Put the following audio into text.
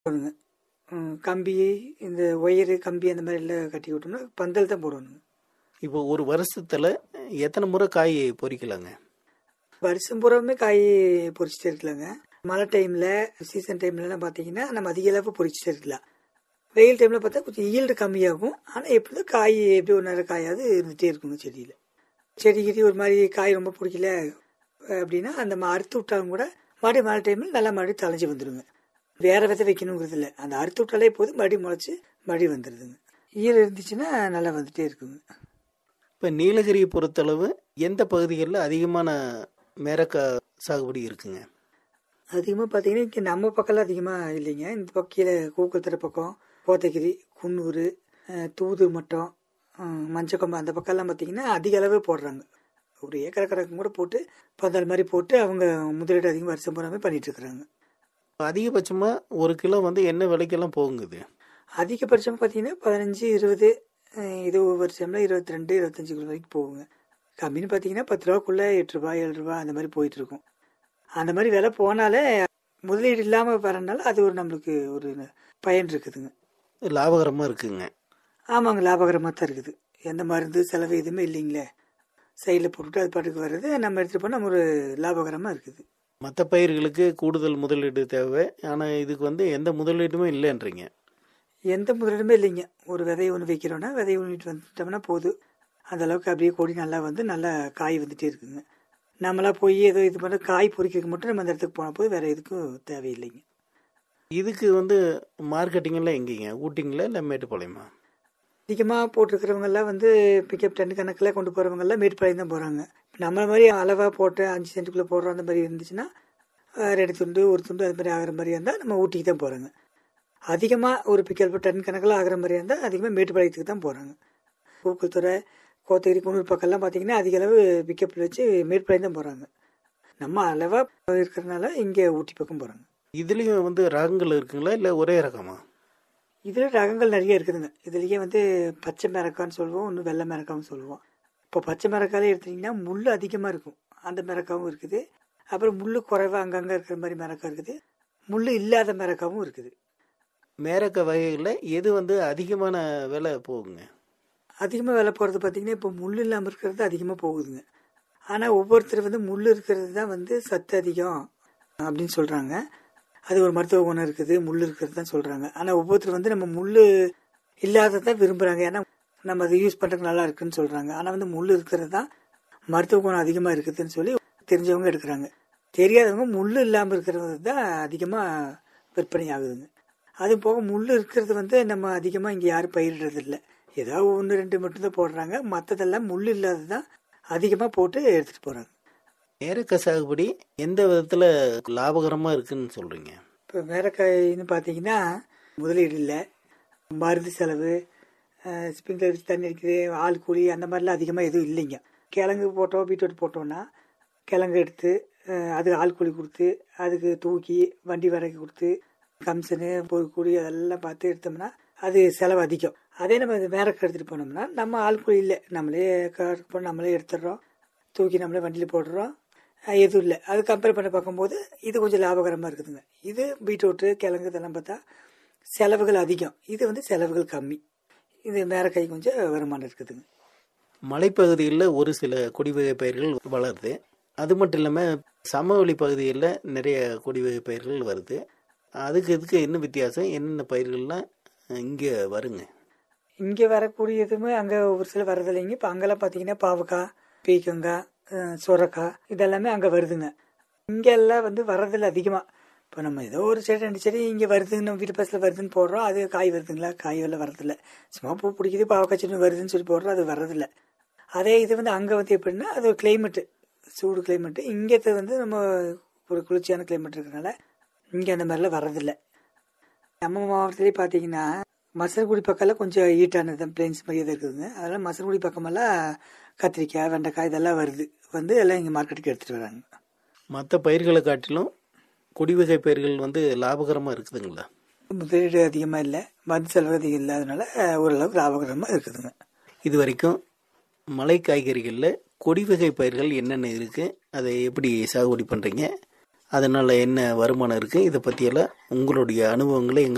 போடணுங்க ம், கம்பி இந்த ஒயரு கம்பி அந்த மாதிரி எல்லாம் கட்டி விட்டோம்னா பந்தல் தான் போடணுங்க இப்போ ஒரு வருஷத்துல எத்தனை முறை காய் பொறிக்கலாங்க வருஷம் பூராவுமே காய் பொறிச்சிட்டே இருக்கலாங்க மழை டைம்ல சீசன் டைம்லலாம் பார்த்தீங்கன்னா நம்ம அதிக அளவு பொறிச்சிட்டே இருக்கலாம் வெயில் டைம்ல பார்த்தா கொஞ்சம் ஈல்டு கம்மியாகும் ஆனால் எப்படி காய் எப்படி ஒரு நேரம் காயாவது இருந்துகிட்டே இருக்குங்க செடியில் செடிக்கிட்டி ஒரு மாதிரி காய் ரொம்ப பிடிக்கல அப்படின்னா அந்த ம- அறுத்து விட்டாலும் கூட மறுபடியும் மழை டைமில் நல்லா மறுபடியும் தலைஞ்சு வந்துடுங்க வேற விதை வைக்கணுங்கிறது இல்லை அந்த அறுத்து விட்டாலே போதும் மறுபடியும் முளைச்சி மறுபடியும் வந்துடுதுங்க ஈரம் இருந்துச்சுன்னா நல்லா வந்துட்டே இருக்குங்க இப்போ நீலகிரியை பொறுத்தளவு எந்த பகுதிகளில் அதிகமான மேரக்காய் சாகுபடி இருக்குங்க அதிகமாக பார்த்தீங்கன்னா இங்கே நம்ம பக்கம்லாம் அதிகமாக இல்லைங்க இந்த பக்கம் கீழே கூக்கத்தரை பக்கம் கோத்தகிரி குன்னூர் அஹ், தூதூர் மட்டம் அஹ், மஞ்சக்கொம்பு அந்த பக்கம்லாம் பார்த்தீங்கன்னா அதிக அளவு போடுறாங்க ஒரு ஏக்கர் கணக்கு கூட போட்டு பந்தல் மாதிரி போட்டு அவங்க முதலீடு அதிகம் வருஷம் பூராமே பண்ணிட்டு இருக்கிறாங்க அதிகபட்சமாக ஒரு கிலோ வந்து என்ன விலைக்கெல்லாம் போகுங்குது அதிகபட்சம் பார்த்தீங்கன்னா பதினஞ்சு இருபது அஹ், இது ஒவ்வொரு டைம்ல இருபத்தி ரெண்டு இருபத்தஞ்சு கிலோ வரைக்கும் போகுங்க கம்மின்னு பார்த்தீங்கன்னா பத்து ரூபாக்குள்ள எட்டு ரூபாய் ஏழு ரூபாய் அந்த மாதிரி போயிட்டு இருக்கும் அந்த மாதிரி விலை போனாலே முதலீடு இல்லாமல் வரனால அது ஒரு நம்மளுக்கு ஒரு பயன் இருக்குதுங்க லாபகரமாக இருக்குங்க ஆமாங்க லாபகரமாக தான் இருக்குது எந்த மருந்து செலவு எதுவுமே இல்லைங்களே சைடில் போட்டுட்டு அது பாட்டுக்கு வர்றது நம்ம எடுத்துகிட்டு போனால் ஒரு லாபகரமாக இருக்குது மற்ற பயிர்களுக்கு கூடுதல் முதலீடு தேவை ஆனால் இதுக்கு வந்து எந்த முதலீடுமே இல்லைன்றீங்க எந்த முதலீடுமே இல்லைங்க ஒரு விதையை ஒன்று வைக்கிறோன்னா விதையை ஒன்றிட்டு வந்துட்டோம்னா போதும் அந்த அளவுக்கு அப்படியே கொடி நல்லா வந்து நல்லா காய் வந்துட்டே இருக்குங்க நம்மளா போய் ஏதோ இது பண்ண காய் பொறிக்கிறதுக்கு மட்டும் நம்ம அந்த இடத்துக்கு போன போது வேற எதுக்கும் தேவையில்லைங்க இதுக்கு வந்து மார்க்கெட்டிங் எல்லாம் எங்கேங்க ஊட்டிங்களா இல்லை மேட்டுப்பாளையமா அதிகமாக போட்டிருக்கிறவங்க எல்லாம் வந்து பிக்கப் டன் கணக்கில் கொண்டு போகிறவங்க எல்லாம் மேட்டுப்பாளையம் தான் போகிறாங்க நம்மள மாதிரி அளவாக போட்டு அஞ்சு சென்ட்டுக்குள்ளே போடுற அந்த மாதிரி இருந்துச்சுன்னா அஹ், ரெண்டு துண்டு ஒரு துண்டு அது மாதிரி ஆகிற மாதிரி இருந்தால் நம்ம ஊட்டிக்கு தான் போகிறாங்க அதிகமாக ஒரு பிக்கப் டன் கணக்கில் ஆகிற மாதிரி இருந்தால் அதிகமாக மேட்டுப்பாளையத்துக்கு தான் போகிறாங்க பூக்குத்துறை கோத்தகிரி குன்னூர் பக்கம்லாம் பார்த்தீங்கன்னா அதிக அளவு பிக்கப் வச்சு மேட்டுப்பாளையம் தான் போகிறாங்க நம்ம அளவாக இருக்கிறதுனால இங்கே ஊட்டி பக்கம் போகிறாங்க இதுலேயும் வந்து ரகங்கள் இருக்குங்களா இல்லை ஒரே ரகமா இதில் ரகங்கள் நிறைய இருக்குதுங்க இதுலேயே வந்து பச்சை மிரக்கான்னு சொல்லுவோம் இன்னும் வெள்ளை மிரக்காவும் சொல்லுவோம் இப்போ பச்சை மிரக்காலே எடுத்தீங்கன்னா முள் அதிகமாக இருக்கும் அந்த மிரக்காவும் இருக்குது அப்புறம் முள் குறைவாக அங்கங்கே இருக்கிற மாதிரி மிரக்கா இருக்குது முள் இல்லாத மிரக்காவும் இருக்குது மேரக்காய் வகைகளில் எது வந்து அதிகமான விலை போகுங்க அதிகமாக விலை போகிறது பார்த்தீங்கன்னா இப்போ முள் இல்லாமல் இருக்கிறது அதிகமாக போகுதுங்க ஆனால் ஒவ்வொருத்தர் வந்து முள் இருக்கிறது தான் வந்து சத்து அதிகம் அப்படின்னு சொல்கிறாங்க அது ஒரு மருத்துவ குணம் இருக்குது முள் இருக்கிறது தான் சொல்கிறாங்க ஆனால் ஒவ்வொருத்தர் வந்து நம்ம முள் இல்லாததான் விரும்புகிறாங்க ஏன்னா நம்ம அதை யூஸ் பண்ணுறதுக்கு நல்லா இருக்குன்னு சொல்கிறாங்க ஆனால் வந்து முள் இருக்கிறது தான் மருத்துவ குணம் அதிகமாக இருக்குதுன்னு சொல்லி தெரிஞ்சவங்க எடுக்கிறாங்க தெரியாதவங்க முள் இல்லாமல் இருக்கிறது தான் அதிகமாக விற்பனை ஆகுதுங்க அது போக முள் இருக்கிறது வந்து நம்ம அதிகமாக இங்கே யாரும் பயிரிடுறது இல்லை ஏதாவது ஒன்று ரெண்டு மட்டும்தான் போடுறாங்க மற்றதெல்லாம் முள் இல்லாதது தான் அதிகமாக போட்டு எடுத்துகிட்டு போகிறாங்க மேரக்காய் சாகுபடி எந்த விதத்தில் லாபகரமாக இருக்குன்னு சொல்கிறீங்க இப்போ மேரக்காயின்னு பார்த்தீங்கன்னா முதலீடு இல்லை மருந்து செலவு ஸ்ப்ரிங்க்லர் வச்சு தண்ணி அடிக்குது ஆள் கூலி அந்த மாதிரிலாம் அதிகமாக எதுவும் இல்லைங்க கிழங்கு போட்டோம் பீட்ரூட் போட்டோம்னா கிழங்கு எடுத்து அஹ், அது ஆள் கூலி கொடுத்து அதுக்கு தூக்கி வண்டி வாடகை கொடுத்து கமிஷனு பொருட்கூலி அதெல்லாம் பார்த்து எடுத்தோம்னா அது செலவு அதிகம் அதே நம்ம இது மேரக்காய் எடுத்துகிட்டு போனோம்னா நம்ம ஆள் கூலி இல்லை நம்மளே கார் போய் நம்மளே எடுத்துடுறோம் தூக்கி நம்மளே வண்டியில் போடுறோம் அஹ் எதுவும் இல்லை அது கம்பேர் பண்ணி பார்க்கும்போது இது கொஞ்சம் லாபகரமாக இருக்குதுங்க இது பீட்ரூட்டு கிழங்கு இதெல்லாம் பார்த்தா செலவுகள் அதிகம் இது வந்து செலவுகள் கம்மி இது மேரக்காய் கொஞ்சம் வருமானம் இருக்குதுங்க மலைப்பகுதிகளில் ஒரு சில கொடி வகை பயிர்கள் வளருது அது மட்டும் இல்லாமல் சமவெளி பகுதிகளில் நிறைய கொடி வகை பயிர்கள் வருது அதுக்கு இதுக்கு என்ன வித்தியாசம் என்னென்ன பயிர்கள்லாம் இங்கே வருங்க இங்கே வரக்கூடியதுமே அங்கே ஒரு சில வரதில்லைங்க இப்போ அங்கெல்லாம் பார்த்தீங்கன்னா பாவக்காய் பீக்கங்காய் அஹ் சுரக்காய் இதெல்லாமே அங்கே வருதுங்க இங்கெல்லாம் வந்து வரதில்லை அதிகமாக இப்போ நம்ம ஏதோ ஒரு செடி ரெண்டு செடி இங்கே வருதுன்னு நம்ம வீட்டு பஸ்ஸில் வருதுன்னு போடுறோம் அது காய் வருதுங்களா காய் எல்லாம் வரதில்லை சும்மா பூ பிடிக்குது பாவக்காய் செடி வருதுன்னு சொல்லி போடுறோம் அது வரதில்லை அதே இது வந்து அங்கே வந்து எப்படின்னா அது ஒரு கிளைமேட்டு சூடு கிளைமேட்டு இங்கே வந்து நம்ம ஒரு குளிர்ச்சியான கிளைமேட் இருக்கிறனால இங்கே அந்த மாதிரிலாம் வரதில்லை நம்ம மாவட்டத்திலே பார்த்தீங்கன்னா மசனகுடி பக்கம்லாம் கொஞ்சம் ஹீட்டானது பிளேன்ஸ் மாதிரியே தான் இருக்குதுங்க அதெல்லாம் மசனகுடி பக்கமெல்லாம் கத்திரிக்காய் வெண்டைக்காய் இதெல்லாம் வருது வந்து எல்லாம் இங்கே மார்க்கெட்டுக்கு எடுத்துகிட்டு வராங்க மற்ற பயிர்களை காட்டிலும் கொடி வகை பயிர்கள் வந்து லாபகரமாக இருக்குதுங்களா முதலீடு அதிகமாக இல்லை மருந்து செலவு அதிகம் இல்லாதனால ஓரளவுக்கு லாபகரமாக இருக்குதுங்க இது வரைக்கும் மலை காய்கறிகளில் கொடி வகை பயிர்கள் என்னென்ன இருக்குது அதை எப்படி சாகுபடி பண்ணுறீங்க அதனால் என்ன வருமானம் இருக்குது இதை பற்றியெல்லாம் உங்களுடைய அனுபவங்களை எங்கள்